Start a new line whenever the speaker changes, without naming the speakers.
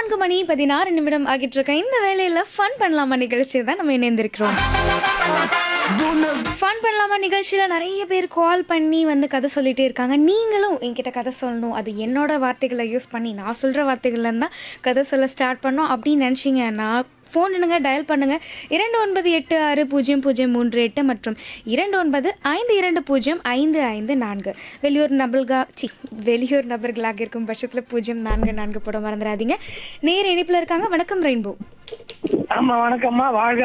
நான்கு மணி பதினாறு நிமிடம் ஆகிட்டு இருக்க இந்த வேலையில ஃபன் பண்ணலாமா நிகழ்ச்சி தான் நம்ம இணைந்திருக்கிறோம் ஃபன் பண்ணலாமா நிகழ்ச்சியில் நிறைய பேர் கால் பண்ணி வந்து கதை சொல்லிட்டே இருக்காங்க நீங்களும் என்கிட்ட கதை சொல்லணும் அது என்னோட வார்த்தைகளை யூஸ் பண்ணி நான் சொல்கிற வார்த்தைகள்ல தான் கதை சொல்ல ஸ்டார்ட் பண்ணோம் அப்படின்னு நினச்சிங்கன்னா ஃபோன் பண்ணுங்க டயல் பண்ணுங்க இரண்டு ஒன்பது எட்டு ஆறு பூஜ்ஜியம் பூஜ்ஜியம் மூன்று எட்டு மற்றும் இரண்டு ஒன்பது ஐந்து இரண்டு பூஜ்ஜியம் ஐந்து ஐந்து நான்கு வெளியூர் நபர்களா சி வெளியூர் நபர்களாக இருக்கும் பட்சத்தில் பூஜ்ஜியம் நான்கு நான்கு போட மறந்துடாதீங்க நேர் இணைப்பில் இருக்காங்க வணக்கம் ரெயின்போ
ஆமா வணக்கம்மா வாழ்க